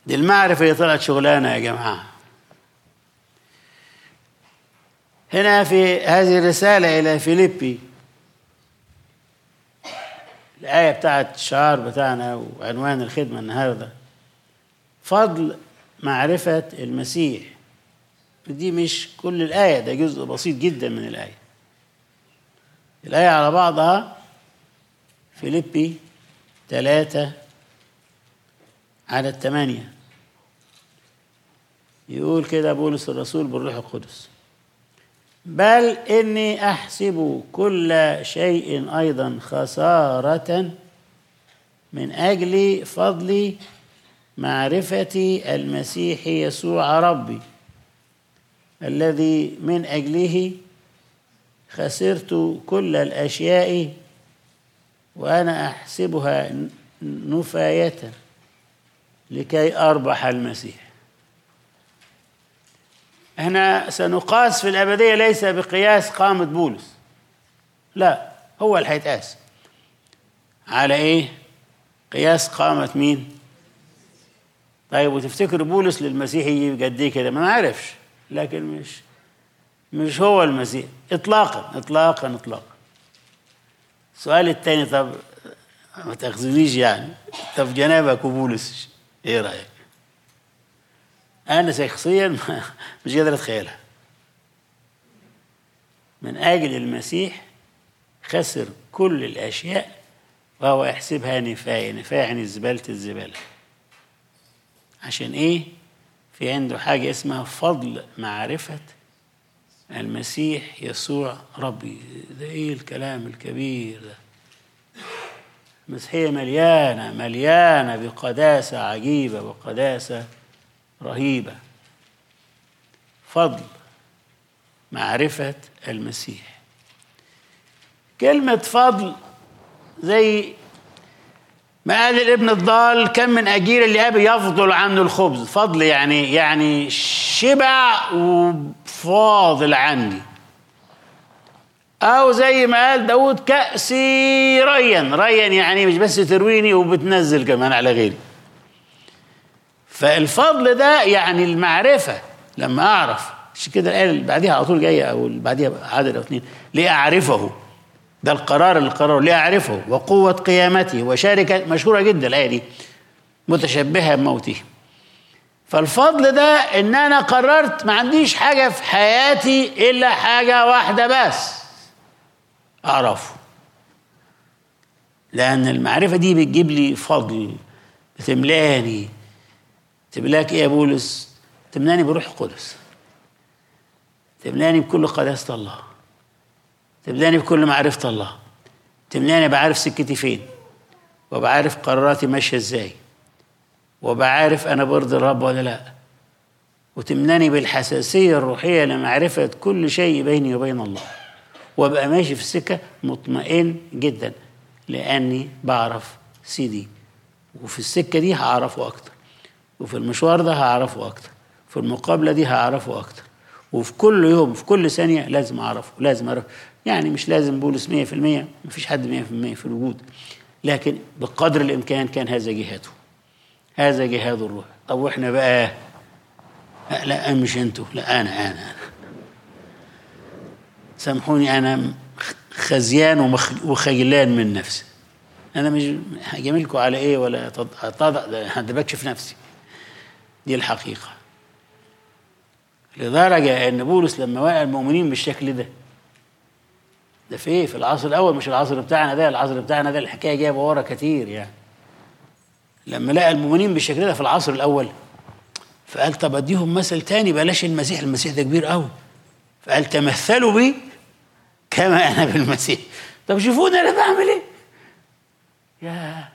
دي المعرفة اللي طلعت شغلانة يا جماعة هنا في هذه الرسالة إلى فيليبي الآية بتاعت الشعار بتاعنا وعنوان الخدمة النهاردة فضل معرفة المسيح دي مش كل الآية ده جزء بسيط جدا من الآية الآية على بعضها فيليبي ثلاثة عدد ثمانية يقول كده بولس الرسول بالروح القدس بل إني أحسب كل شيء أيضا خسارة من أجل فضل معرفة المسيح يسوع ربي الذي من أجله خسرت كل الأشياء وأنا أحسبها نفاية لكي أربح المسيح احنا سنقاس في الأبدية ليس بقياس قامة بولس لا هو اللي هيتقاس على ايه قياس قامة مين طيب وتفتكر بولس للمسيح يجي قد ايه كده ما نعرفش لكن مش مش هو المسيح اطلاقا اطلاقا اطلاقا السؤال الثاني طب ما تاخذنيش يعني طب جنابك وبولس ايه رايك انا شخصيا مش قادر اتخيلها من اجل المسيح خسر كل الاشياء وهو يحسبها نفاية نفاية يعني زبالة الزبالة عشان ايه في عنده حاجة اسمها فضل معرفة المسيح يسوع ربي ده ايه الكلام الكبير ده المسيحية مليانة مليانة بقداسة عجيبة وقداسة رهيبة فضل معرفة المسيح كلمة فضل زي ما قال الابن الضال كم من أجير اللي أبي يفضل عنه الخبز فضل يعني يعني شبع وفاضل عني أو زي ما قال داود كأسي ريا ريا يعني مش بس ترويني وبتنزل كمان على غيري فالفضل ده يعني المعرفة لما أعرف مش كده الآية اللي بعديها على طول جاية أو اللي بعديها عدد أو اثنين لأعرفه ده القرار اللي قرره لأعرفه وقوة قيامته وشاركة مشهورة جدا الآية دي متشبهة بموته فالفضل ده إن أنا قررت ما عنديش حاجة في حياتي إلا حاجة واحدة بس أعرفه لأن المعرفة دي بتجيب لي فضل بتملاني تملاك إيه يا بولس؟ تملاني بروح القدس تملاني بكل قداسة الله تملاني بكل معرفة الله تملاني بعرف سكتي فين وبعرف قراراتي ماشية ازاي وبعرف أنا برضي الرب ولا لا وتملاني بالحساسية الروحية لمعرفة كل شيء بيني وبين الله وابقى ماشي في السكة مطمئن جدا لأني بعرف سيدي وفي السكة دي هعرفه أكتر وفي المشوار ده هعرفه أكتر في المقابلة دي هعرفه أكتر وفي كل يوم في كل ثانية لازم أعرفه لازم أعرف يعني مش لازم بولس 100% مفيش حد 100% في الوجود لكن بقدر الإمكان كان هذا جهاده هذا جهاد الروح طب وإحنا بقى لا مش أنتوا لا أنا أنا أنا سامحوني أنا خزيان وخجلان من نفسي أنا مش هجاملكم على إيه ولا أتضع ده بكشف نفسي دي الحقيقة لدرجة أن بولس لما وقع المؤمنين بالشكل ده ده في ايه في العصر الأول مش العصر بتاعنا ده العصر بتاعنا ده الحكاية جايبة ورا كتير يعني لما لقى المؤمنين بالشكل ده في العصر الأول فقال طب أديهم مثل تاني بلاش المسيح المسيح ده كبير قوي فقال تمثلوا بي كما أنا بالمسيح طب شوفوني أنا بعمل إيه يا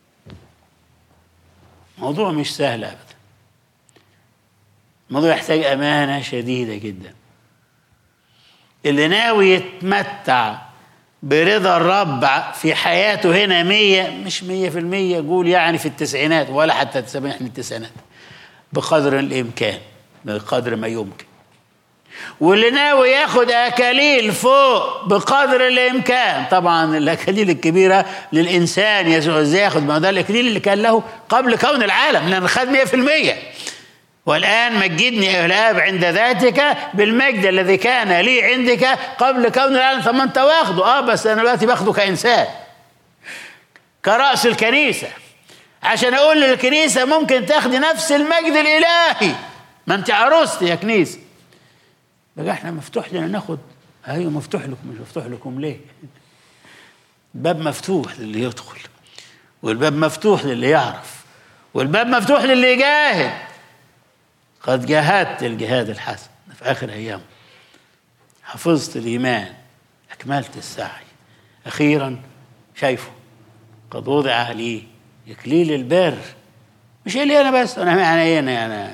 موضوع مش سهل أبدا الموضوع يحتاج أمانة شديدة جدا اللي ناوي يتمتع برضا الرب في حياته هنا مية مش مية في المية قول يعني في التسعينات ولا حتى تسمح التسعينات بقدر الإمكان بقدر ما يمكن واللي ناوي ياخد اكاليل فوق بقدر الامكان طبعا الاكاليل الكبيره للانسان يسوع ازاي ياخد ما هو ده الاكليل اللي كان له قبل كون العالم لان خد 100% والان مجدني ايها الاب عند ذاتك بالمجد الذي كان لي عندك قبل كون العالم ثم انت واخده اه بس انا دلوقتي باخده كانسان كراس الكنيسه عشان اقول للكنيسه ممكن تاخدي نفس المجد الالهي ما انت عروستي يا كنيسه بقى احنا مفتوح لنا ناخد ايوه مفتوح لكم مش مفتوح لكم ليه الباب مفتوح للي يدخل والباب مفتوح للي يعرف والباب مفتوح للي يجاهد قد جاهدت الجهاد الحسن في اخر ايام حفظت الايمان اكملت السعي اخيرا شايفه قد وضع لي اكليل البر مش لي انا بس انا يعني انا انا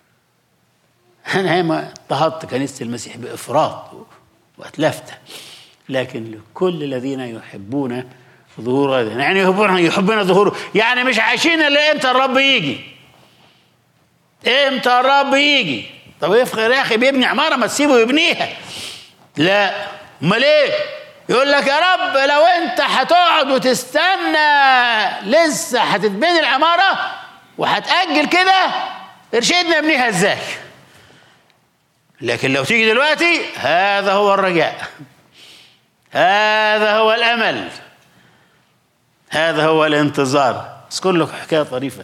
انا ما اضطهدت كنيسه المسيح بافراط واتلفتها لكن لكل الذين يحبون ظهور يعني يحبون يحبون ظهوره يعني مش عايشين الا امتى الرب يجي امتى الرب يجي طب افخر يا اخي بيبني عماره ما تسيبه يبنيها لا امال ايه يقول لك يا رب لو انت هتقعد وتستنى لسه هتتبني العماره وهتاجل كده ارشدنا ابنيها ازاي لكن لو تيجي دلوقتي هذا هو الرجاء هذا هو الامل هذا هو الانتظار اذكر لك حكايه طريفه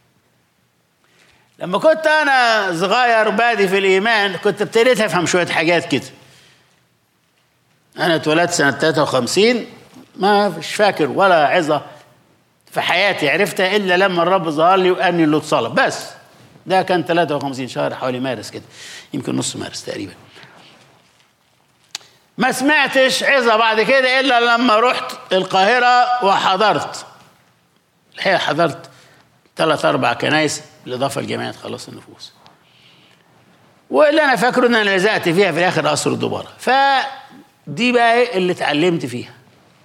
لما كنت انا صغير بادي في الايمان كنت ابتديت افهم شويه حاجات كده انا اتولدت سنه 53 ما مش فاكر ولا عظه في حياتي عرفتها الا لما الرب ظهر لي واني اللي اتصلب بس ده كان 53 شهر حوالي مارس كده يمكن نص مارس تقريبا ما سمعتش عظة بعد كده إلا لما رحت القاهرة وحضرت الحقيقة حضرت ثلاث أربع كنايس بالإضافة لجمعية خلاص النفوس واللي أنا فاكره إن أنا لزقت فيها في الآخر قصر الدبارة فدي بقى اللي اتعلمت فيها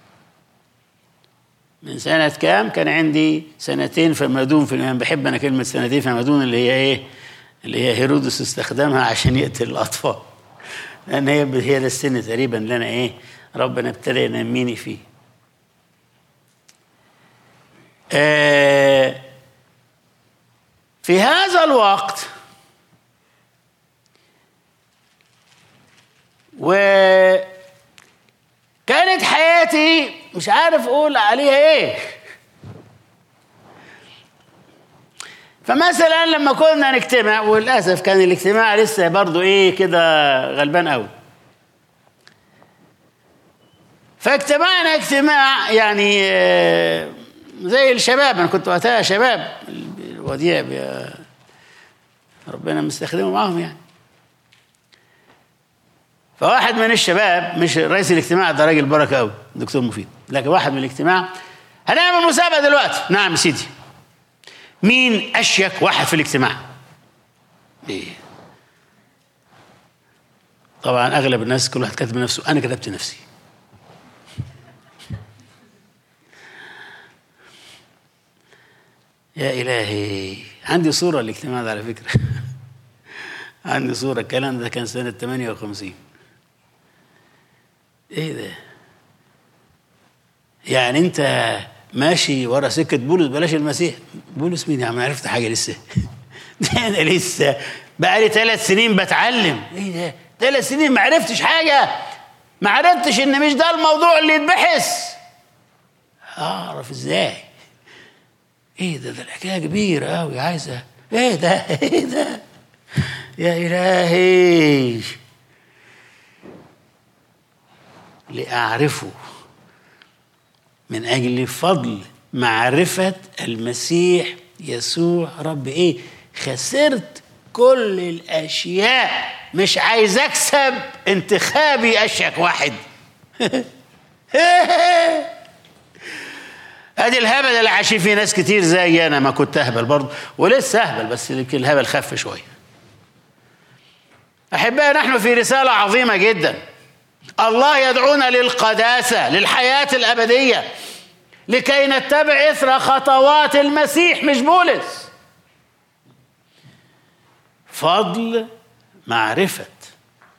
من سنة كام كان عندي سنتين فما دون في الإيمان بحب أنا كلمة سنتين فما دون اللي هي إيه اللي هي هيرودس استخدمها عشان يقتل الأطفال لأن هي هي ده السن تقريبا اللي أنا إيه ربنا ابتدى ينميني فيه آه في هذا الوقت وكانت حياتي مش عارف اقول عليها ايه فمثلا لما كنا نجتمع وللاسف كان الاجتماع لسه برضو ايه كده غلبان قوي فاجتمعنا اجتماع يعني زي الشباب انا كنت وقتها شباب الوديع ربنا مستخدمه معاهم يعني فواحد من الشباب مش رئيس الاجتماع ده راجل بركه قوي دكتور مفيد لكن واحد من الاجتماع هنعمل مسابقه دلوقتي نعم سيدي مين اشيك واحد في الاجتماع ايه طبعا اغلب الناس كل واحد كاتب نفسه انا كتبت نفسي يا الهي عندي صوره الاجتماع ده على فكره عندي صوره الكلام ده كان سنه 58 ايه ده يعني انت ماشي ورا سكه بولس بلاش المسيح بولس مين يا عم عرفت حاجه لسه ده انا لسه بقى لي ثلاث سنين بتعلم ايه ده ثلاث سنين ما عرفتش حاجه ما عرفتش ان مش ده الموضوع اللي يتبحث اعرف ازاي ايه ده ده الحكايه كبيره قوي عايزه ايه ده ايه ده يا الهي لاعرفه من اجل فضل معرفه المسيح يسوع رب ايه خسرت كل الاشياء مش عايز اكسب انتخابي اشيك واحد ادي الهبل اللي عايشين فيه ناس كتير زي انا ما كنت اهبل برضه ولسه اهبل بس يمكن الهبل خف شويه احبائي نحن في رساله عظيمه جدا الله يدعونا للقداسه للحياه الابديه لكي نتبع اثر خطوات المسيح مش بولس فضل معرفه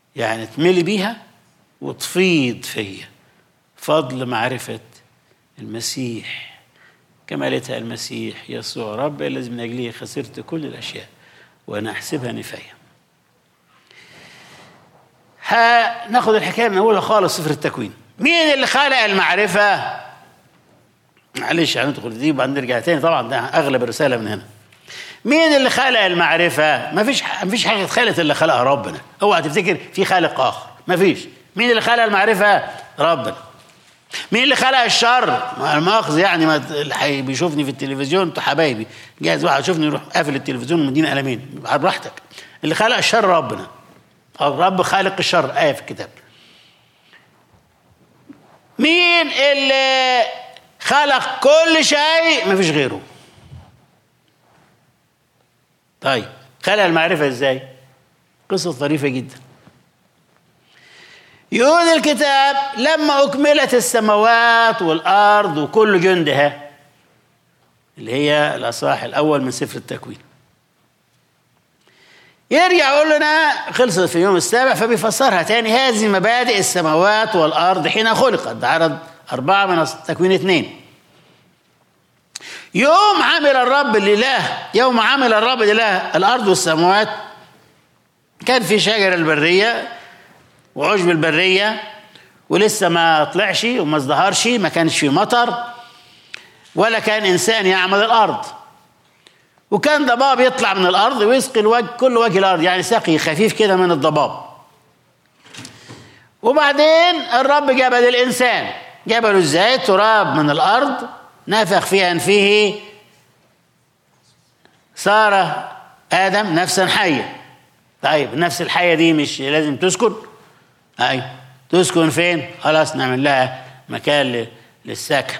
يعني تملي بيها وتفيض فيا فضل معرفة المسيح كما قالتها المسيح يسوع رب الذي من أجله خسرت كل الأشياء وأنا أحسبها نفاية هناخد الحكاية من أولها خالص سفر التكوين مين اللي خلق المعرفة معلش هندخل دي وبعدين نرجع تاني طبعا ده أغلب الرسالة من هنا مين اللي خلق المعرفة؟ ما فيش ما فيش حاجة اتخلقت إلا خلقها ربنا، اوعى تفتكر في خالق آخر، ما فيش، مين اللي خلق المعرفة؟ ربنا. مين اللي خلق الشر؟ مع المؤاخذة يعني ما اللي حي- بيشوفني في التلفزيون انتوا حبايبي، جايز واحد يشوفني يروح قافل التلفزيون ومديني قلمين، براحتك. اللي خلق الشر ربنا. أو رب خالق الشر آية في الكتاب. مين اللي خلق كل شيء؟ ما فيش غيره. طيب خلق المعرفة ازاي؟ قصة طريفة جدا يقول الكتاب لما أكملت السماوات والأرض وكل جندها اللي هي الأصحاح الأول من سفر التكوين يرجع يقول لنا خلصت في اليوم السابع فبيفسرها تاني هذه مبادئ السماوات والأرض حين خلقت ده عرض أربعة من التكوين اثنين يوم عمل الرب الإله يوم عمل الرب الإله الأرض والسماوات كان في شجر البرية وعشب البرية ولسه ما طلعش وما ازدهرش ما كانش في مطر ولا كان إنسان يعمل الأرض وكان ضباب يطلع من الأرض ويسقي الوجه كل وجه الأرض يعني سقي خفيف كده من الضباب وبعدين الرب جبل الإنسان جبله ازاي تراب من الأرض نفخ في أنفه صار آدم نفسا حية طيب النفس الحية دي مش لازم تسكن أي تسكن فين خلاص نعمل لها مكان ل- للسكن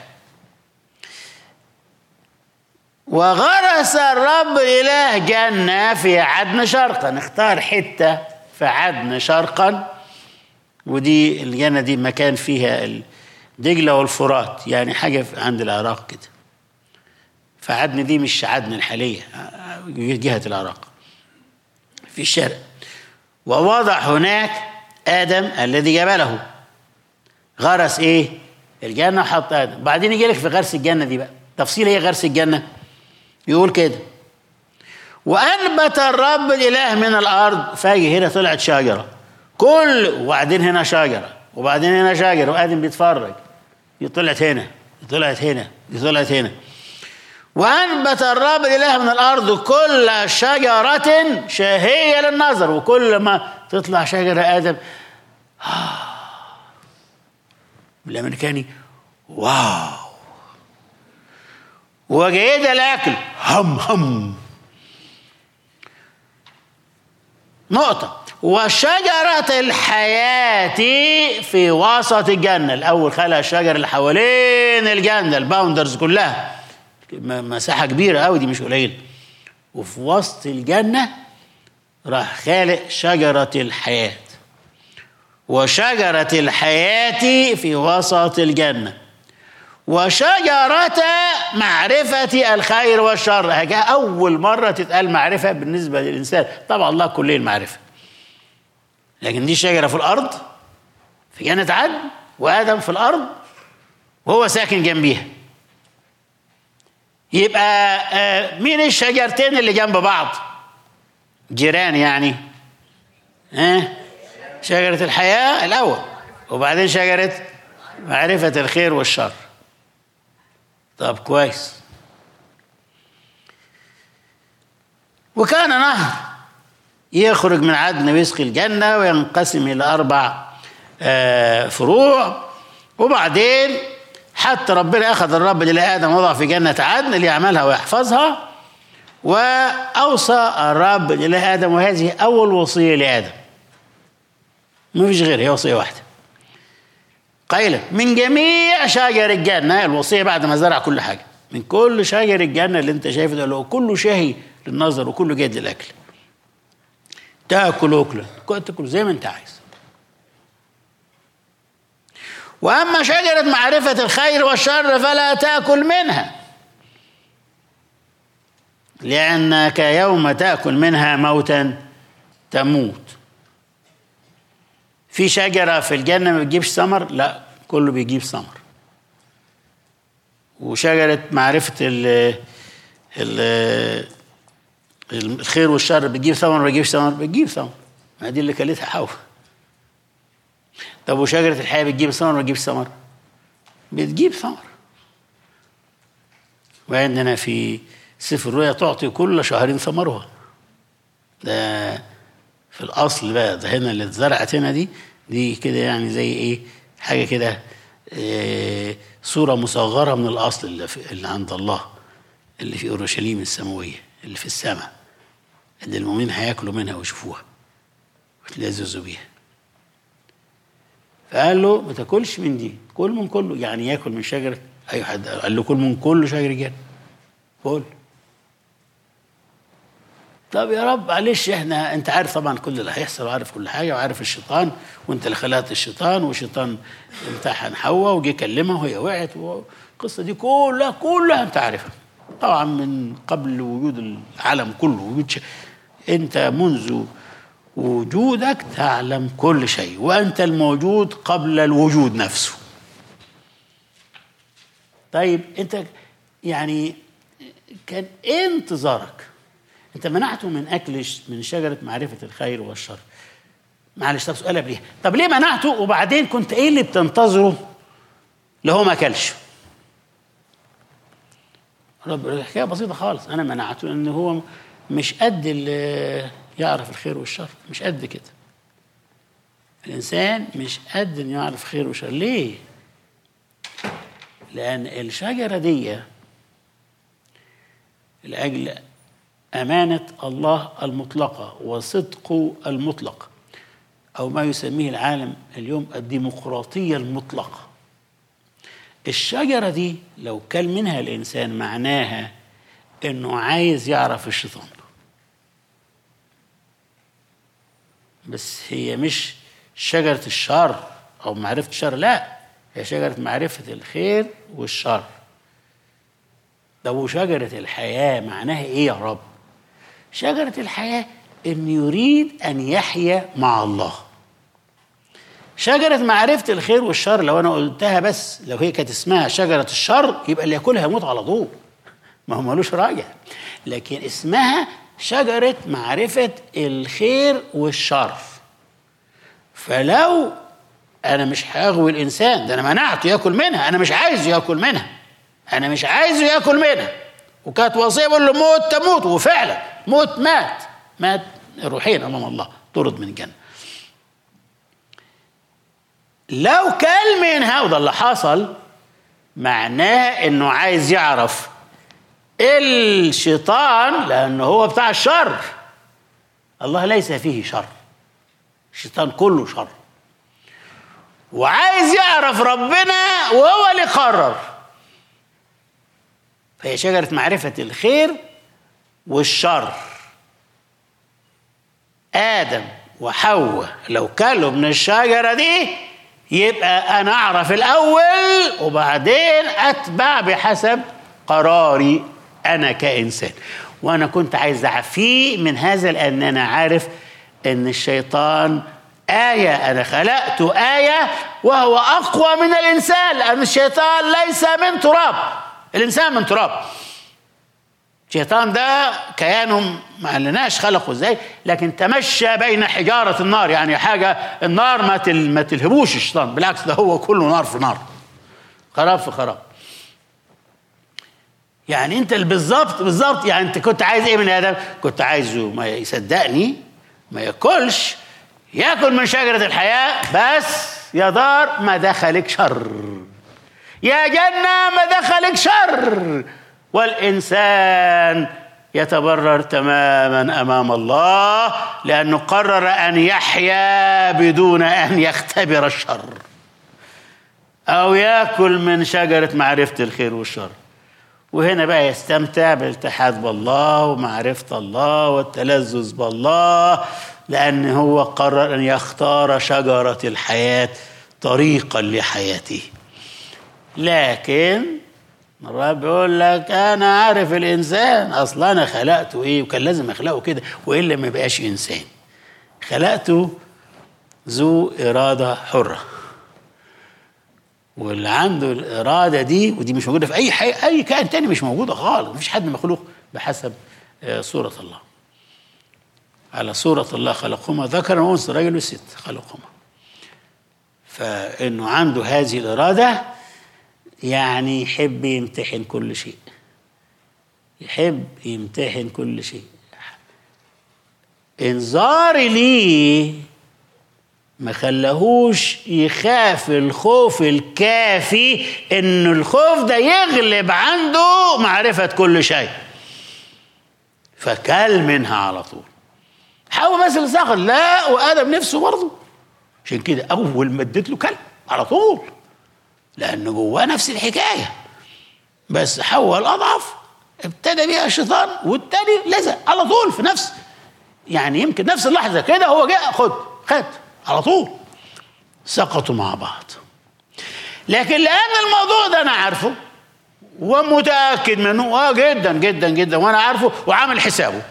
وغرس الرب الإله جنة في عدن شرقا اختار حتة في عدن شرقا ودي الجنة دي مكان فيها ال- دجلة والفرات يعني حاجة في- عند العراق كده فعدن دي مش عدن الحالية جهة العراق في الشرق ووضع هناك آدم الذي جبله غرس إيه الجنة وحط آدم بعدين يجي لك في غرس الجنة دي بقى تفصيل هي غرس الجنة يقول كده وأنبت الرب الإله من الأرض فاجي هنا طلعت شجرة كل وبعدين هنا شجرة وبعدين هنا شجرة وآدم بيتفرج دي طلعت هنا دي طلعت هنا دي طلعت هنا وأنبت الرب الإله من الأرض كل شجرة شهية للنظر وكل ما تطلع شجرة آدم بالأمريكاني واو وجيدة الأكل هم هم نقطة وشجرة الحياة في وسط الجنة الأول خلق الشجر اللي حوالين الجنة الباوندرز كلها م- مساحة كبيرة أوي دي مش قليلة وفي وسط الجنة راح خالق شجرة الحياة وشجرة الحياة في وسط الجنة وشجرة معرفة الخير والشر هجا أول مرة تتقال معرفة بالنسبة للإنسان طبعا الله كلية المعرفة لكن دي شجرة في الأرض في جنة عدن وآدم في الأرض وهو ساكن جنبيها يبقى آه، مين الشجرتين اللي جنب بعض جيران يعني ها شجرة الحياة الأول وبعدين شجرة معرفة الخير والشر طب كويس وكان نهر يخرج من عدن ويسقي الجنة وينقسم إلى أربع آه، فروع وبعدين حتى ربنا أخذ الرب إلى آدم وضع في جنة عدن ليعملها ويحفظها وأوصى الرب إلى آدم وهذه أول وصية لآدم ما فيش غيرها هي وصية واحدة قيلا من جميع شجر الجنة الوصية بعد ما زرع كل حاجة من كل شجر الجنة اللي انت شايفه ده اللي هو كله شهي للنظر وكله جيد للأكل تاكل أكلا تاكل زي ما انت عايز وأما شجرة معرفة الخير والشر فلا تأكل منها لأنك يوم تأكل منها موتا تموت في شجرة في الجنة ما بتجيبش ثمر لا كله بيجيب ثمر وشجرة معرفة ال ال الخير والشر بتجيب ثمر ما بتجيبش ثمر بتجيب ثمر ما دي اللي كلتها حواء طب وشجرة الحياة بتجيب ثمر ما بتجيبش ثمر بتجيب ثمر وعندنا في سفر الرؤيا تعطي كل شهر ثمرها ده في الاصل بقى ده هنا اللي اتزرعت هنا دي دي كده يعني زي ايه حاجه كده إيه صوره مصغره من الاصل اللي, في اللي عند الله اللي في اورشليم السماويه اللي في السماء اللي المؤمنين هياكلوا منها ويشوفوها ويتلذذوا بيها فقال له ما تاكلش من دي كل من كله يعني ياكل من شجره اي حد قال له كل من كل شجر جنة كل طب يا رب معلش احنا انت عارف طبعا كل اللي هيحصل وعارف كل حاجه وعارف الشيطان وانت اللي خلقت الشيطان والشيطان امتحن حواء وجه كلمها وهي وقعت والقصه دي كلها كلها انت عارفها طبعا من قبل وجود العالم كله وجود شيء انت منذ وجودك تعلم كل شيء وانت الموجود قبل الوجود نفسه طيب انت يعني كان ايه انتظارك انت منعته من اكل من شجره معرفه الخير والشر معلش طب سؤال قبليها طب ليه منعته وبعدين كنت ايه اللي بتنتظره اللي هو ما اكلش رب الحكايه بسيطه خالص انا منعته لان هو مش قد اللي يعرف الخير والشر مش قد كده الانسان مش قد انه يعرف خير وشر ليه لان الشجره دي لاجل امانه الله المطلقه وصدقه المطلق او ما يسميه العالم اليوم الديمقراطيه المطلقه الشجره دي لو كل منها الانسان معناها انه عايز يعرف الشيطان بس هي مش شجره الشر او معرفه الشر لا هي شجره معرفه الخير والشر ده وشجره الحياه معناها ايه يا رب شجره الحياه ان يريد ان يحيا مع الله شجرة معرفة الخير والشر لو أنا قلتها بس لو هي كانت اسمها شجرة الشر يبقى اللي ياكلها يموت على طول ما هو ملوش راجع لكن اسمها شجرة معرفة الخير والشر فلو أنا مش هغوي الإنسان ده أنا منعته ياكل منها أنا مش عايزه ياكل منها أنا مش عايزه ياكل منها وكانت وصية بقول له موت تموت وفعلا موت مات مات روحيا أمام الله طرد من الجنة لو كل منها وده اللي حصل معناها انه عايز يعرف الشيطان لانه هو بتاع الشر الله ليس فيه شر الشيطان كله شر وعايز يعرف ربنا وهو اللي قرر فهي شجرة معرفة الخير والشر آدم وحواء لو كلوا من الشجرة دي يبقى أنا أعرف الأول وبعدين أتبع بحسب قراري أنا كإنسان وأنا كنت عايز أعفيه من هذا لأن أنا عارف أن الشيطان آية أنا خلقت آية وهو أقوى من الإنسان لأن الشيطان ليس من تراب الإنسان من تراب الشيطان ده كيانه ما قالناش خلقه ازاي لكن تمشى بين حجاره النار يعني حاجه النار ما تل ما تلهبوش الشيطان بالعكس ده هو كله نار في نار خراب في خراب يعني انت بالظبط بالظبط يعني انت كنت عايز ايه من ادم كنت عايزه ما يصدقني ما ياكلش ياكل من شجره الحياه بس يا دار ما دخلك شر يا جنه ما دخلك شر والإنسان يتبرر تماما أمام الله لأنه قرر أن يحيا بدون أن يختبر الشر أو يأكل من شجرة معرفة الخير والشر وهنا بقى يستمتع بالاتحاد بالله ومعرفة الله والتلذذ بالله لأن هو قرر أن يختار شجرة الحياة طريقا لحياته لكن الرب بيقول لك انا عارف الانسان اصلا انا خلقته ايه وكان لازم اخلقه كده والا ما يبقاش انسان خلقته ذو إرادة حرة واللي عنده الإرادة دي ودي مش موجودة في أي حي أي كائن تاني مش موجودة خالص مفيش حد مخلوق بحسب آه، صورة الله على صورة الله خلقهما ذكرا وأنثى رجل وست خلقهما فإنه عنده هذه الإرادة يعني يحب يمتحن كل شيء يحب يمتحن كل شيء انذاري ليه ما خلاهوش يخاف الخوف الكافي ان الخوف ده يغلب عنده معرفة كل شيء فكل منها على طول حواء بس اللي سخر لا وادم نفسه برضه عشان كده اول ما اديت له كلب على طول لان جواه نفس الحكايه بس حواء الاضعف ابتدى بيها الشيطان والتاني لزق على طول في نفس يعني يمكن نفس اللحظه كده هو جاء خد خد على طول سقطوا مع بعض لكن لان الموضوع ده انا عارفه ومتاكد منه اه جدا جدا جدا وانا عارفه وعامل حسابه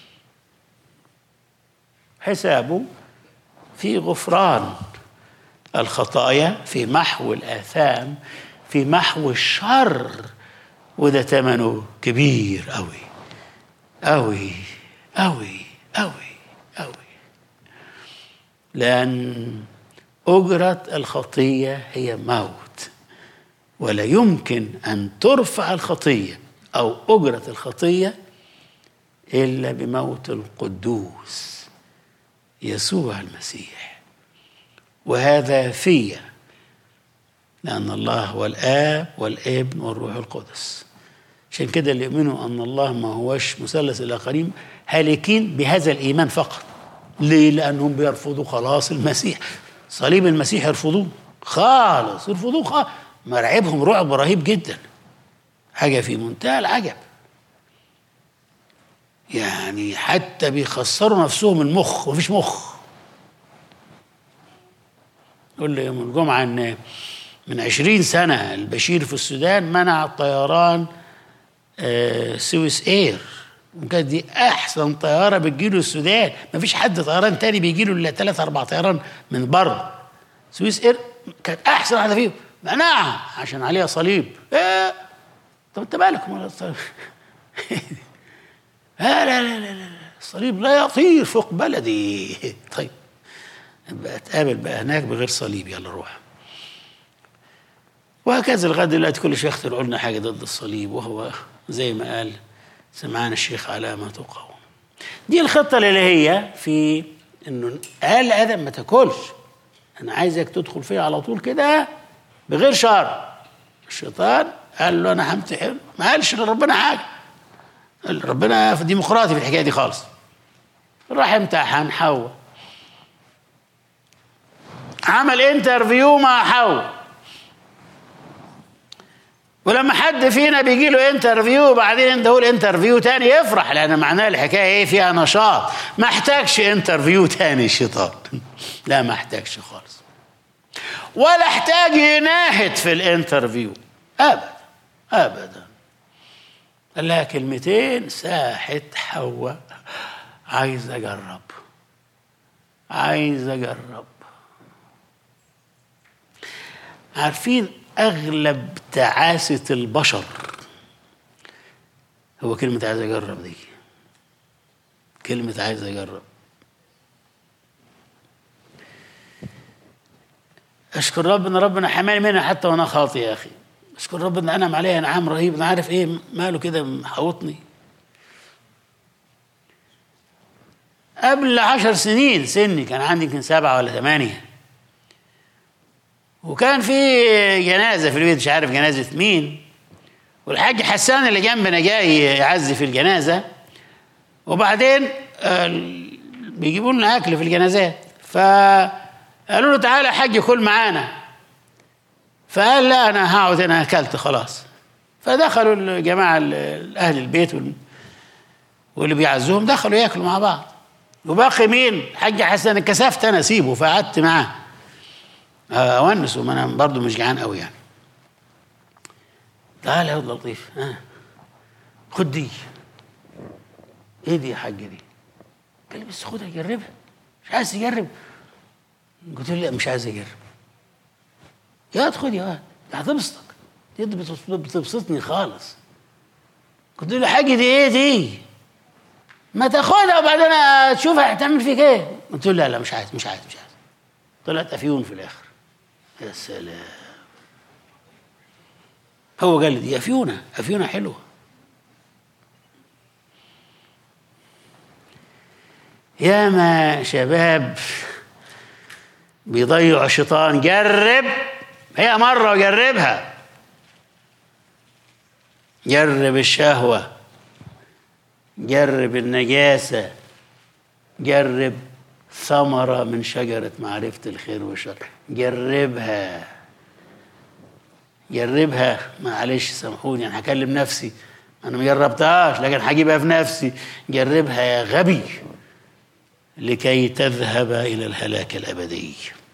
حسابه في غفران الخطايا في محو الآثام في محو الشر وده ثمنه كبير أوي أوي أوي أوي أوي لأن أجرة الخطية هي موت ولا يمكن أن ترفع الخطية أو أجرة الخطية إلا بموت القدوس يسوع المسيح وهذا في لأن الله هو الآب والابن والروح القدس عشان كده اللي يؤمنوا أن الله ما هوش مثلث الآخرين هالكين بهذا الإيمان فقط ليه؟ لأنهم بيرفضوا خلاص المسيح صليب المسيح يرفضوه خالص يرفضوه خالص مرعبهم رعب رهيب جدا حاجة في منتهى العجب يعني حتى بيخسروا نفسهم المخ مفيش مخ يقول لي يوم الجمعة إن من عشرين سنة البشير في السودان منع الطيران آه، سويس اير وكانت دي احسن طياره بتجيله السودان مفيش حد طيران تاني بيجيله الا ثلاث اربع طيران من بره سويس اير كانت احسن واحده فيهم منعها عشان عليها صليب إيه؟ طب انت مالك ومال الصليب لا لا لا لا لا الصليب لا يطير فوق بلدي طيب بقى اتقابل بقى هناك بغير صليب يلا روح وهكذا لغايه دلوقتي كل شيخ يخترعوا لنا حاجه ضد الصليب وهو زي ما قال سمعان الشيخ علامة قوم دي الخطة الإلهية في إنه قال آدم ما تاكلش أنا عايزك تدخل فيها على طول كده بغير شر الشيطان قال له أنا همتحن ما قالش لربنا حاجة قال ربنا في ديمقراطي في الحكاية دي خالص راح امتحن حواء عمل انترفيو مع حواء ولما حد فينا بيجي له انترفيو وبعدين انت تقول انترفيو تاني يفرح لان معناه الحكايه ايه فيها نشاط ما احتاجش انترفيو تاني الشيطان لا ما احتاجش خالص ولا احتاج يناهد في الانترفيو ابدا ابدا قال لها كلمتين ساحت حواء عايز اجرب عايز اجرب عارفين اغلب تعاسه البشر هو كلمه عايز اجرب دي كلمه عايز اجرب اشكر ربنا ربنا حماني منها حتى وانا خاطي يا اخي اشكر ربنا انعم عليا انعام رهيب انا عارف ايه ماله كده محوطني قبل عشر سنين سني كان عندي يمكن سبعة ولا ثمانية وكان في جنازة في البيت مش عارف جنازة مين والحاج حسان اللي جنبنا جاي يعزي في الجنازة وبعدين آه، بيجيبوا لنا أكل في الجنازات فقالوا له تعالى يا حاج كل معانا فقال لا أنا هقعد هنا أكلت خلاص فدخلوا الجماعة ال- أهل البيت وال- واللي بيعزوهم دخلوا ياكلوا مع بعض وباقي مين؟ الحاج حسن اتكسفت انا اسيبه فقعدت معاه اونسه ما انا برضه مش جعان قوي يعني تعال يا ولد لطيف ها خد دي ايه دي يا حاج دي؟ قال لي بس خدها جربها مش عايز تجرب قلت له لا مش عايز اجرب يا خد يا واد ده هتبسطك دي بتبسط- بتبسطني خالص قلت له حاجه دي ايه دي ما تاخدها وبعدين تشوفها هتعمل فيك ايه قلت له لا لا مش عايز مش عايز مش عايز طلعت افيون في الاخر يا سلام هو قال لي دي افيونه افيونه حلوه ياما شباب بيضيعوا الشيطان جرب هي مرة وجربها جرب الشهوة جرب النجاسة جرب ثمرة من شجرة معرفة الخير والشر جربها جربها معلش سامحوني انا هكلم نفسي انا ما جربتهاش لكن هجيبها في نفسي جربها يا غبي لكي تذهب الى الهلاك الابدي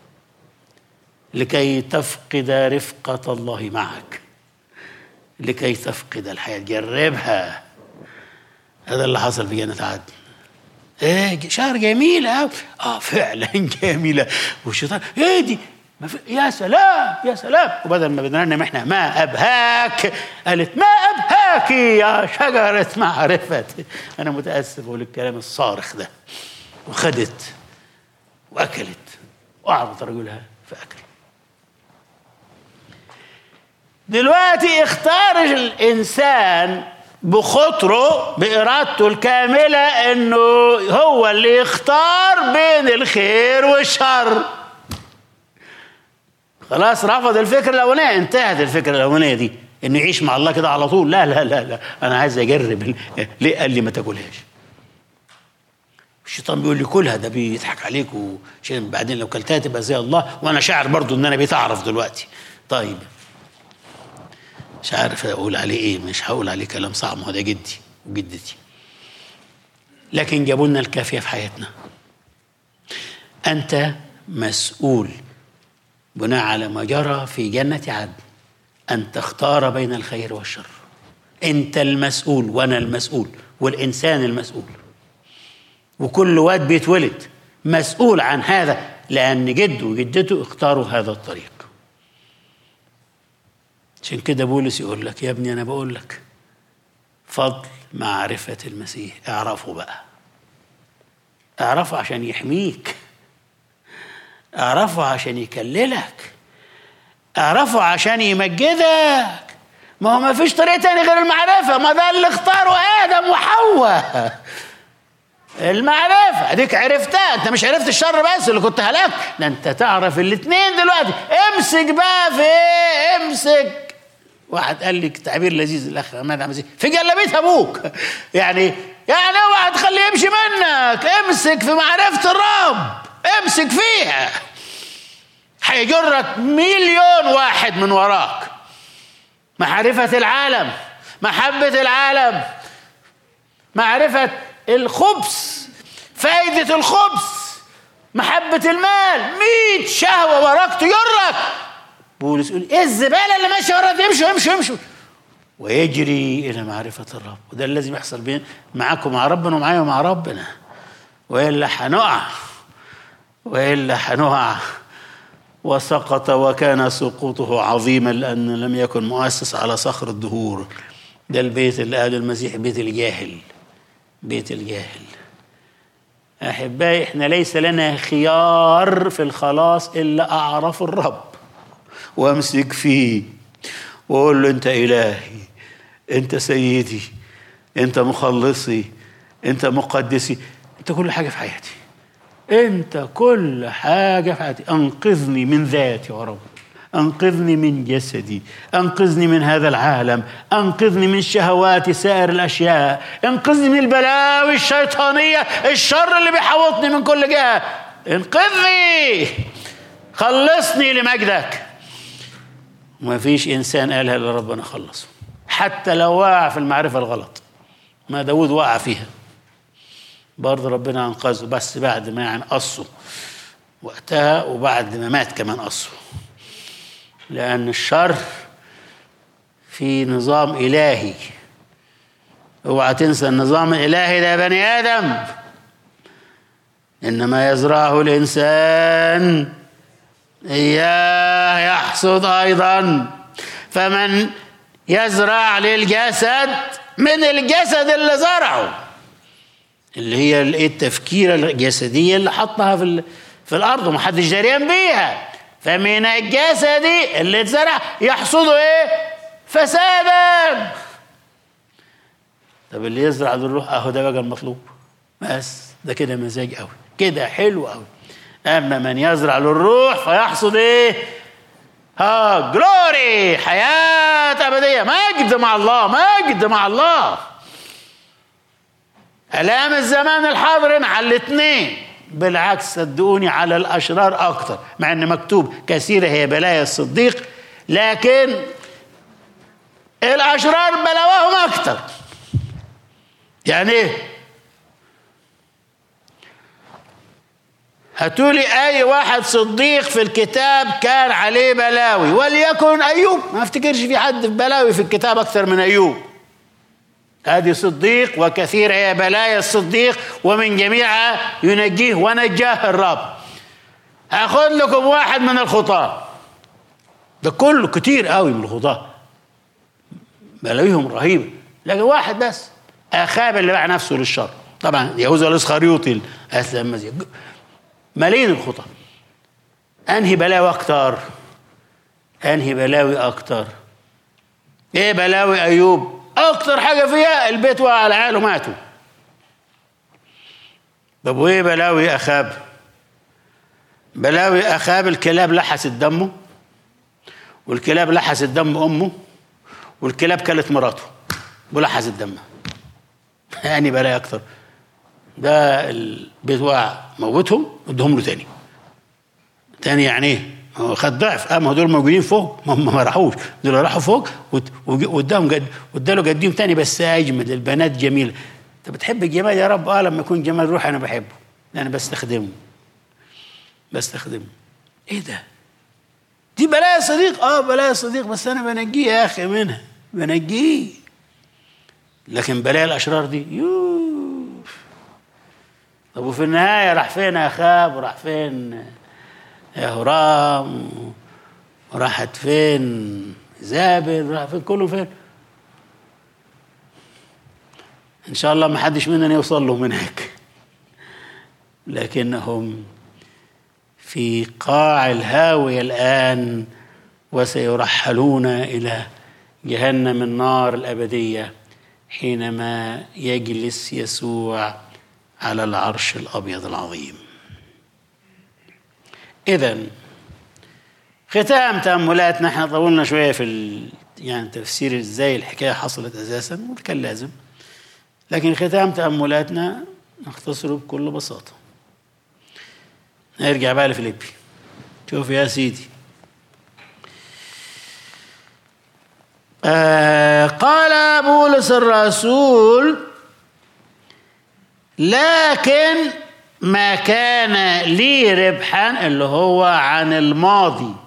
لكي تفقد رفقه الله معك لكي تفقد الحياه جربها هذا اللي حصل في جنه عدن ايه شهر جميلة أوي. اه فعلا جميلة والشيطان ايه دي ما في يا سلام يا سلام وبدل ما بدنا احنا ما ابهاك قالت ما ابهاك يا شجرة معرفة انا متاسف اقول الكلام الصارخ ده وخدت واكلت واعرض رجلها فاكل دلوقتي اختار الانسان بخطره بارادته الكامله انه هو اللي يختار بين الخير والشر خلاص رفض الفكره الاولانيه انتهت الفكره الاولانيه دي انه يعيش مع الله كده على طول لا لا لا لا انا عايز اجرب ال- ليه قال لي ما تاكلهاش الشيطان بيقول لي كلها ده بيضحك عليك وعشان بعدين لو كلتها تبقى زي الله وانا شاعر برضو ان انا بقيت اعرف دلوقتي طيب مش عارف اقول عليه ايه مش هقول عليه كلام صعب ما هو ده جدي وجدتي لكن جابوا لنا الكافيه في حياتنا انت مسؤول بناء على ما جرى في جنه عدن ان تختار بين الخير والشر انت المسؤول وانا المسؤول والانسان المسؤول وكل واد بيتولد مسؤول عن هذا لان جده وجدته اختاروا هذا الطريق عشان كده بولس يقول لك يا ابني انا بقول لك فضل معرفة المسيح اعرفه بقى اعرفه عشان يحميك اعرفه عشان يكللك اعرفه عشان يمجدك ما هو ما فيش طريقة تاني غير المعرفة ما ده اللي اختاروا آدم وحواء المعرفة اديك عرفتها انت مش عرفت الشر بس اللي كنت هلاك ده انت تعرف الاثنين دلوقتي امسك بقى في ايه امسك واحد قال لي تعبير لذيذ الاخ عماد عبد العزيز في جلابيه ابوك يعني يعني اوعى تخليه يمشي منك امسك في معرفه الرب امسك فيها هيجرك مليون واحد من وراك معرفه العالم محبه العالم معرفه الخبز فايده الخبز محبه المال ميت شهوه وراك تجرك بولس يقول ايه الزباله اللي ماشيه وراك امشوا امشوا امشوا ويجري الى معرفه الرب وده اللي لازم يحصل بين معاكم مع ربنا ومعايا ومع ربنا والا هنقع والا هنقع وسقط وكان سقوطه عظيما لان لم يكن مؤسس على صخر الدهور ده البيت اللي قال المسيح بيت الجاهل بيت الجاهل احبائي احنا ليس لنا خيار في الخلاص الا اعرف الرب وامسك فيه واقول له انت الهي انت سيدي انت مخلصي انت مقدسي انت كل حاجه في حياتي انت كل حاجه في حياتي انقذني من ذاتي يا رب انقذني من جسدي انقذني من هذا العالم انقذني من شهوات سائر الاشياء انقذني من البلاوي الشيطانيه الشر اللي بيحوطني من كل جهه انقذني خلصني لمجدك ما فيش انسان قالها الا ربنا خلصه حتى لو وقع في المعرفه الغلط ما داود وقع فيها برضه ربنا انقذه بس بعد ما يعني قصه وقتها وبعد ما مات كمان قصه لأن الشر في نظام إلهي اوعى تنسى النظام الإلهي ده يا بني آدم إنما يزرعه الإنسان إياه يحصد أيضا فمن يزرع للجسد من الجسد اللي زرعه اللي هي التفكيرة الجسدية اللي حطها في في الأرض ومحدش دريان بيها فمن الجسد اللي اتزرع يحصد ايه؟ فسادا طب اللي يزرع للروح اهو ده بقى المطلوب بس ده كده مزاج قوي كده حلو قوي اما من يزرع للروح فيحصد ايه؟ ها جلوري حياة أبدية مجد مع الله مجد مع الله آلام الزمان الحاضر على الاثنين بالعكس صدقوني على الأشرار أكتر مع أن مكتوب كثيرة هي بلايا الصديق لكن الأشرار بلواهم أكتر يعني إيه؟ هاتولي أي واحد صديق في الكتاب كان عليه بلاوي وليكن أيوب ما افتكرش في حد في بلاوي في الكتاب أكثر من أيوب هذه صديق وكثير هي بلايا الصديق ومن جميعها ينجيه ونجاه الرب هاخد لكم واحد من الخطاة ده كله كتير قوي من الخطاة بلاويهم رهيبة لكن واحد بس أخاب اللي باع نفسه للشر طبعا يهوذا الاسخريوطي المزيد ملايين الخطى انهي بلاوي اكتر انهي بلاوي اكتر ايه بلاوي ايوب اكتر حاجه فيها البيت وقع على عياله ماتوا طب وايه بلاوي اخاب بلاوي اخاب الكلاب لحست دمه والكلاب لحست دم امه والكلاب كلت مراته ولحست دمها يعني بلاوي اكتر ده البيت وقع موتهم ادهم له تاني تاني يعني ايه؟ هو خد ضعف اه ما دول موجودين فوق ما هم ما راحوش دول راحوا فوق واداهم جد واداله جديهم تاني بس اجمل البنات جميله انت بتحب الجمال يا رب اه لما يكون جمال روح انا بحبه انا بستخدمه بستخدمه ايه ده؟ دي بلايا صديق اه بلايا صديق بس انا بنجيه يا اخي منها بنجيه لكن بلايا الاشرار دي يوه طب وفي النهايه راح فين اخاب وراح فين يا هرام وراحت فين زابل راح فين كله فين ان شاء الله ما حدش مننا يوصل لهم هناك لكنهم في قاع الهاويه الان وسيرحلون الى جهنم النار الابديه حينما يجلس يسوع على العرش الابيض العظيم اذا ختام تاملاتنا احنا طولنا شويه في ال... يعني تفسير ازاي الحكايه حصلت اساسا وكان لازم لكن ختام تاملاتنا نختصره بكل بساطه نرجع بقى لفيليبي شوف يا سيدي آه قال بولس الرسول لكن ما كان لي ربحا اللي هو عن الماضي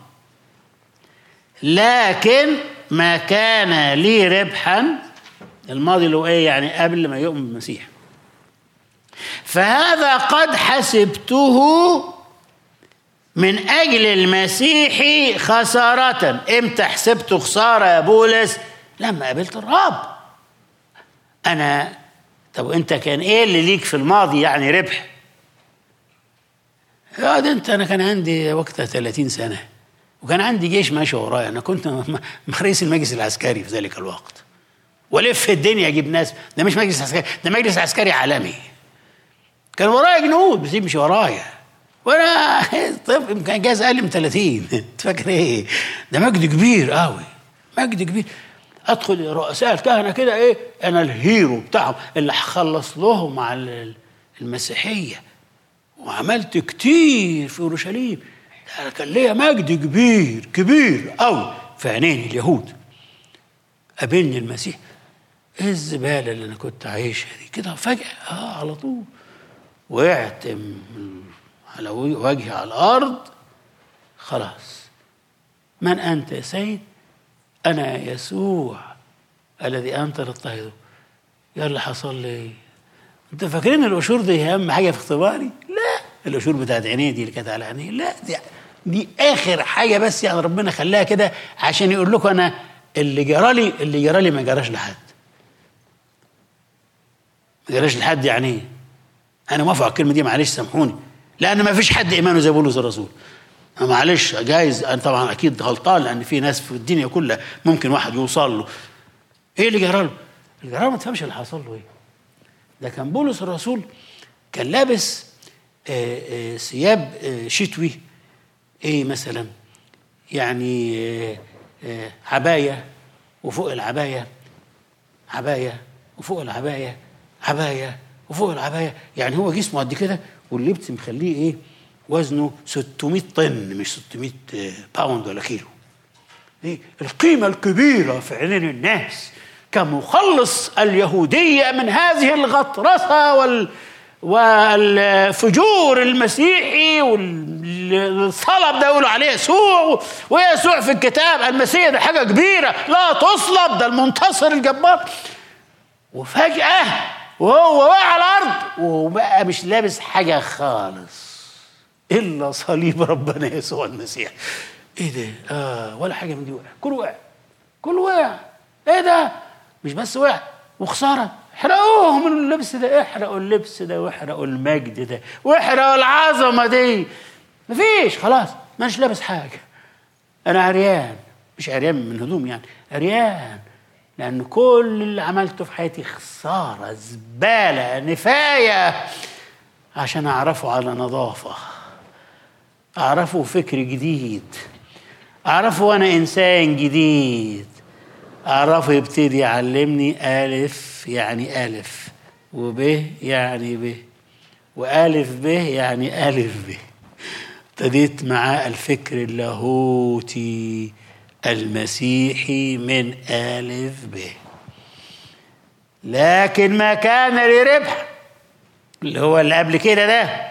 لكن ما كان لي ربحا الماضي اللي هو ايه يعني قبل ما يؤمن بالمسيح فهذا قد حسبته من اجل المسيح خسارة امتى حسبته خسارة يا بولس لما قابلت الرب انا طب انت كان ايه اللي ليك في الماضي يعني ربح يا ده انت انا كان عندي وقتها 30 سنه وكان عندي جيش ماشي ورايا انا كنت رئيس المجلس العسكري في ذلك الوقت والف الدنيا اجيب ناس ده مش مجلس عسكري ده مجلس عسكري عالمي كان ورايا جنود بس يمشي ورايا وانا طب كان جاز اقل من 30 انت فاكر ايه ده مجد كبير قوي مجد كبير ادخل رؤساء الكهنه كده ايه انا الهيرو بتاعهم اللي هخلص لهم على المسيحيه وعملت كتير في اورشليم انا كان ليا مجد كبير كبير قوي في عينين اليهود قابلني المسيح ايه الزباله اللي انا كنت عايشها دي كده فجاه اه على طول وقعت على وجهي على الارض خلاص من انت يا سيد انا يسوع الذي انت تضطهده يا اللي حصل لي انت فاكرين القشور دي اهم حاجه في اختباري لا القشور بتاعت عينيه دي اللي كانت على عينيه لا دي, دي اخر حاجه بس يعني ربنا خلاها كده عشان يقول لكم انا اللي جرالي اللي جرالي ما جراش لحد ما جراش لحد يعني ايه انا موافق على الكلمه دي معلش سامحوني لان ما فيش حد ايمانه زي بولس الرسول معلش جايز انا طبعا اكيد غلطان لان في ناس في الدنيا كلها ممكن واحد يوصل له ايه اللي جرى له؟ اللي جرى له ما تفهمش اللي حصل له ايه ده كان بولس الرسول كان لابس آآ آآ ثياب شتوي ايه مثلا يعني آآ عبايه وفوق العبايه عبايه وفوق العبايه عبايه وفوق العبايه يعني هو جسمه قد كده واللبس مخليه ايه وزنه 600 طن مش 600 باوند ولا كيلو دي القيمة الكبيرة في عينين الناس كمخلص اليهودية من هذه الغطرسة وال والفجور المسيحي والصلب ده يقولوا عليه يسوع ويسوع في الكتاب المسيح ده حاجة كبيرة لا تصلب ده المنتصر الجبار وفجأة وهو واقع على الأرض وبقى مش لابس حاجة خالص الا صليب ربنا يسوع المسيح ايه ده اه ولا حاجه من دي وقع كل وقع كل وقع ايه ده مش بس وقع وخساره احرقوه من اللبس ده احرقوا اللبس ده واحرقوا المجد ده واحرقوا العظمه دي مفيش خلاص مانيش لابس حاجه انا عريان مش عريان من هدوم يعني عريان لان كل اللي عملته في حياتي خساره زباله نفايه عشان اعرفه على نظافه أعرفه فكر جديد أعرفه وأنا إنسان جديد أعرفه يبتدي يعلمني ألف يعني ألف وب يعني ب وألف ب يعني ألف ب ابتديت معاه الفكر اللاهوتي المسيحي من ألف ب لكن ما كان لربح اللي هو اللي قبل كده ده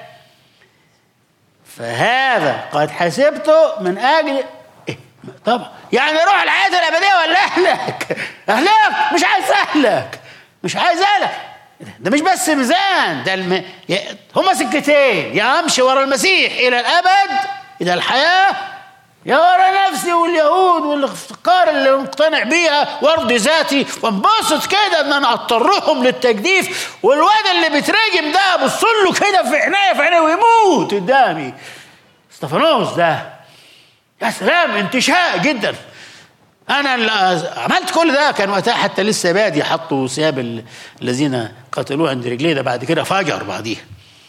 فهذا قد حسبته من اجل إيه؟ طبعا يعني روح الحياه الابديه ولا اهلك اهلك مش عايز اهلك مش عايز اهلك ده مش بس ميزان ده الم... هما سكتين يا امشي ورا المسيح الى الابد الى الحياه يا ورا نفسي واليهود والافكار اللي مقتنع بيها وارضي ذاتي وانبسط كده ان انا اضطرهم للتجديف والواد اللي بيترجم ده ابص له كده في عينيا في عينيه ويموت قدامي استفانوس ده يا سلام انتشاء جدا انا اللي عملت كل ده كان وقتها حتى لسه بادي حطوا ثياب الذين قتلوه عند رجليه ده بعد كده فجر بعديها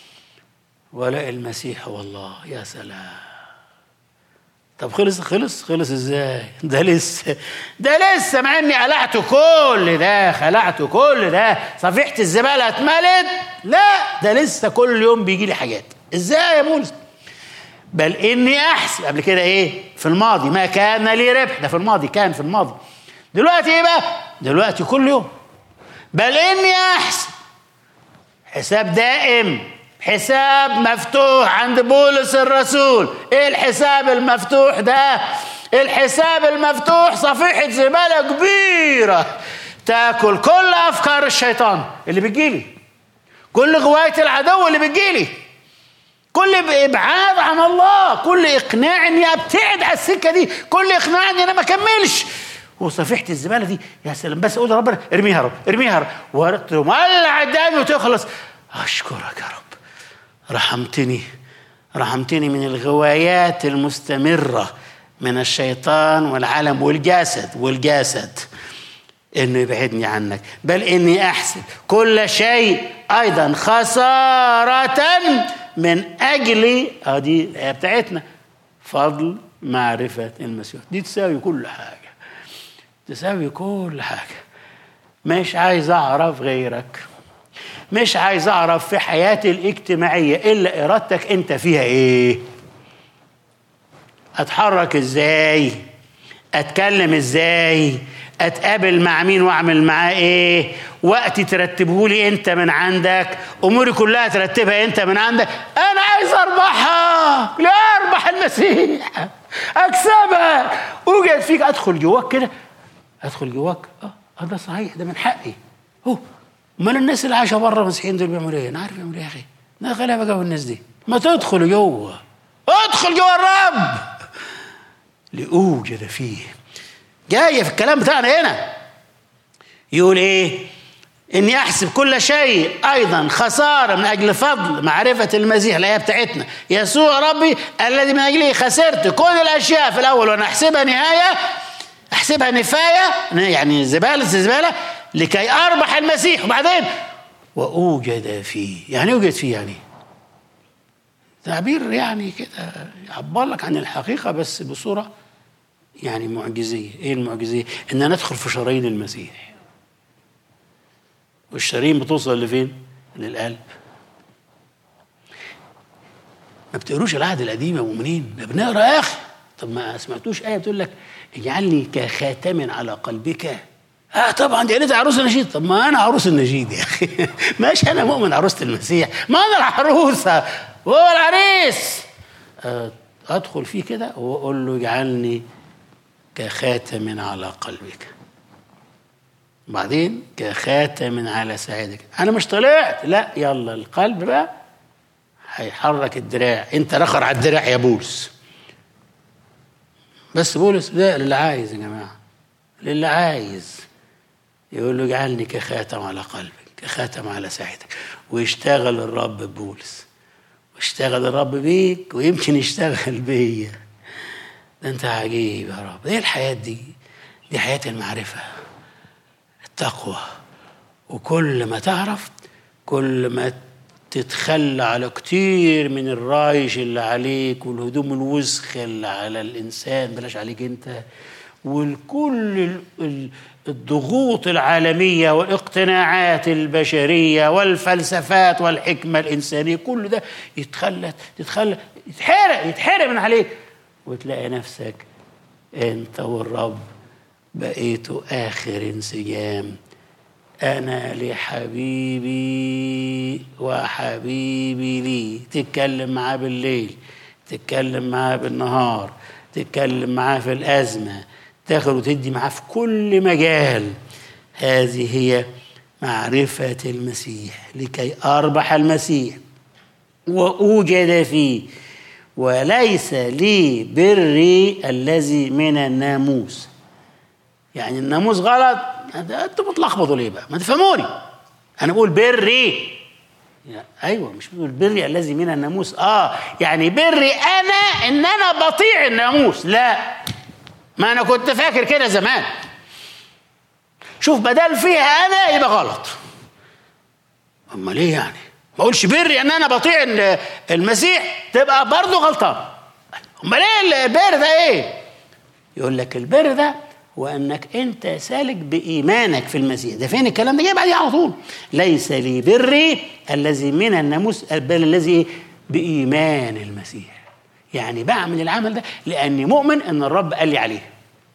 ولا المسيح والله يا سلام طب خلص خلص خلص ازاي ده لسه ده لسه مع اني قلعت كل ده خلعت كل ده صفيحه الزباله اتملت لا ده لسه كل يوم بيجي لي حاجات ازاي يا بولس بل اني احسب قبل كده ايه في الماضي ما كان لي ربح ده في الماضي كان في الماضي دلوقتي ايه بقى دلوقتي كل يوم بل اني احسب حساب دائم حساب مفتوح عند بولس الرسول ايه الحساب المفتوح ده الحساب المفتوح صفيحة زبالة كبيرة تاكل كل افكار الشيطان اللي بتجيلي كل غواية العدو اللي بتجيلي كل ابعاد عن الله كل اقناع اني ابتعد على السكه دي كل اقناع اني انا ما اكملش وصفيحه الزباله دي يا سلام بس اقول ربنا ارميها يا رب ارميها يا رب ومولع قدامي وتخلص اشكرك يا رب رحمتني رحمتني من الغوايات المستمره من الشيطان والعالم والجسد والجسد انه يبعدني عنك بل اني احسب كل شيء ايضا خساره من اجل ادي الايه بتاعتنا فضل معرفه المسيح دي تساوي كل حاجه تساوي كل حاجه مش عايز اعرف غيرك مش عايز اعرف في حياتي الاجتماعيه الا ارادتك انت فيها ايه اتحرك ازاي اتكلم ازاي اتقابل مع مين واعمل معاه ايه وقتي ترتبه لي انت من عندك اموري كلها ترتبها انت من عندك انا عايز اربحها لا اربح المسيح اكسبها اوجد فيك ادخل جواك كده ادخل جواك اه ده صحيح ده من حقي هو امال الناس اللي عايشه بره مسيحيين دول بيعملوا ايه؟ انا عارف يعملوا ايه يا اخي؟ انا غلابه جو الناس دي ما تدخل جوه ادخل جوه الرب لأوجد فيه جاية في الكلام بتاعنا هنا يقول ايه اني احسب كل شيء ايضا خساره من اجل فضل معرفه المسيح الايه بتاعتنا يسوع ربي الذي من اجله خسرت كل الاشياء في الاول وانا احسبها نهايه احسبها نفايه يعني زباله زباله لكي اربح المسيح وبعدين واوجد فيه يعني يوجد فيه يعني تعبير يعني كده يعبر لك عن الحقيقه بس بصوره يعني معجزيه ايه المعجزيه ان ندخل في شرايين المسيح والشرايين بتوصل لفين للقلب ما بتقروش العهد القديم يا مؤمنين ده بنقرا يا اخي طب ما سمعتوش ايه بتقول لك اجعلني كخاتم على قلبك اه طبعا دي قالت عروس النشيد طب ما انا عروس النشيد يا اخي ماشي انا مؤمن عروسه المسيح ما انا العروسه وهو العريس آه، ادخل فيه كده واقول له اجعلني كخاتم على قلبك بعدين كخاتم على ساعدك انا مش طلعت لا يلا القلب بقى هيحرك الدراع انت رخر على الدراع يا بولس بس بولس ده للي عايز يا جماعه للي عايز يقول له اجعلني كخاتم على قلبك كخاتم على ساعدك ويشتغل الرب ببولس واشتغل الرب بيك ويمكن يشتغل بيا ده انت عجيب يا رب ايه الحياة دي دي حياة المعرفة التقوى وكل ما تعرف كل ما تتخلى على كتير من الرايش اللي عليك والهدوم الوسخة اللي على الإنسان بلاش عليك أنت والكل الضغوط العالمية والاقتناعات البشرية والفلسفات والحكمة الإنسانية كل ده يتخلى يتخلى يتحرق يتحرق من عليك وتلاقي نفسك أنت والرب بقيتوا آخر انسجام أنا لحبيبي وحبيبي لي تتكلم معاه بالليل تتكلم معاه بالنهار تتكلم معاه في الأزمة تاخد وتدي معاه في كل مجال هذه هي معرفة المسيح لكي أربح المسيح وأوجد فيه وليس لي بري الذي من الناموس يعني الناموس غلط انتوا بتلخبطوا ليه بقى ما تفهموني انا بقول بري ايوه مش بقول بري الذي من الناموس اه يعني بري انا ان انا بطيع الناموس لا ما انا كنت فاكر كده زمان شوف بدل فيها انا يبقى غلط امال ايه يعني ما اقولش بري ان انا بطيع المسيح تبقى برضه غلطان امال ايه البر ده ايه يقول لك البر ده وانك انت سالك بايمانك في المسيح ده فين الكلام ده جاي بعديه على طول ليس لي بري الذي من الناموس بل الذي بايمان المسيح يعني بعمل العمل ده لاني مؤمن ان الرب قال لي عليه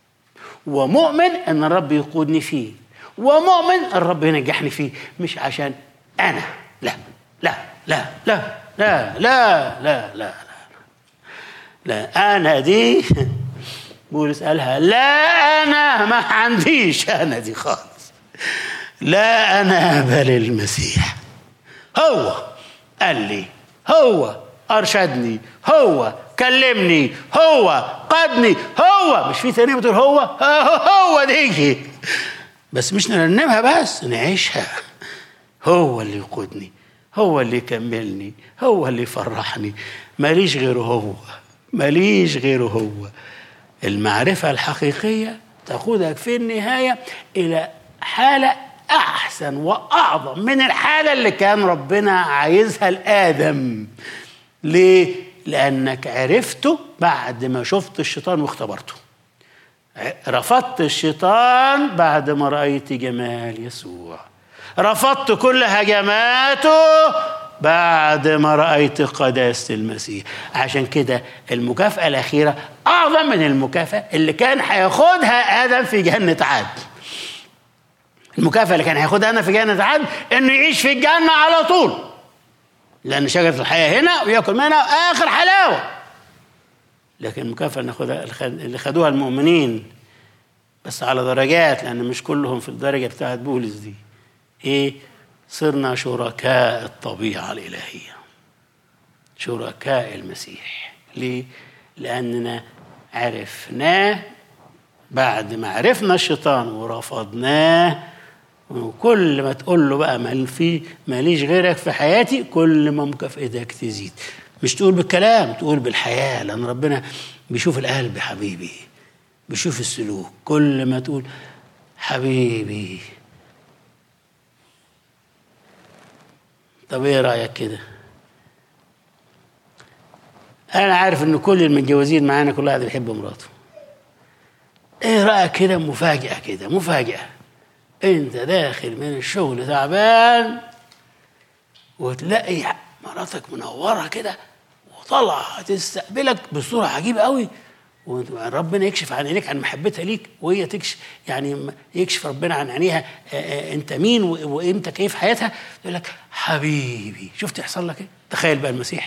ومؤمن ان الرب يقودني فيه ومؤمن الرب ينجحني فيه مش عشان انا لا لا لا لا لا لا لا لا لا, لا. انا دي بولس قالها لا انا ما عنديش انا دي خالص لا انا بل المسيح هو قال لي هو ارشدني هو كلمني هو قدني هو مش في ثانيه بتقول هو هو دي بس مش نرنمها بس نعيشها هو اللي يقودني هو اللي يكملني هو اللي يفرحني ماليش غيره هو ماليش غيره هو المعرفة الحقيقية تقودك في النهاية إلى حالة أحسن وأعظم من الحالة اللي كان ربنا عايزها لآدم ليه؟ لأنك عرفته بعد ما شفت الشيطان واختبرته رفضت الشيطان بعد ما رأيت جمال يسوع رفضت كل هجماته بعد ما رأيت قداسة المسيح عشان كده المكافأة الأخيرة أعظم من المكافأة اللي كان هياخدها آدم في جنة عدن المكافأة اللي كان هياخدها آدم في جنة عدن إنه يعيش في الجنة على طول لأن شجرة الحياة هنا وياكل منها آخر حلاوة لكن المكافأة اللي ناخدها اللي خدوها المؤمنين بس على درجات لأن مش كلهم في الدرجة بتاعت بولس دي إيه صرنا شركاء الطبيعة الإلهية شركاء المسيح ليه؟ لأننا عرفناه بعد ما عرفنا الشيطان ورفضناه وكل ما تقول له بقى ما في ماليش غيرك في حياتي كل ما مكافئتك تزيد مش تقول بالكلام تقول بالحياة لأن ربنا بيشوف القلب حبيبي بيشوف السلوك كل ما تقول حبيبي طب ايه رأيك كده انا عارف ان كل المتجوزين معانا كل واحد بيحب مراته ايه رأيك كده مفاجأة كده مفاجأة انت داخل من الشغل تعبان وتلاقي مراتك منورة كده وطالعة تستقبلك بصورة عجيبة قوي وربنا يكشف عن عينيك عن محبتها ليك وهي تكشف يعني يكشف ربنا عن عينيها انت مين وامتى كيف حياتها يقول لك حبيبي شفت يحصل لك ايه تخيل بقى المسيح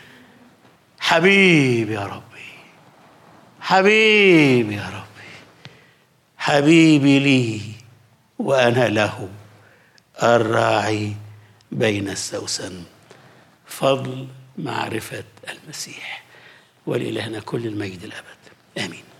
حبيبي يا ربي حبيبي يا ربي حبيبي لي وانا له الراعي بين السوسن فضل معرفه المسيح ولإلهنا كل المجد الأبد آمين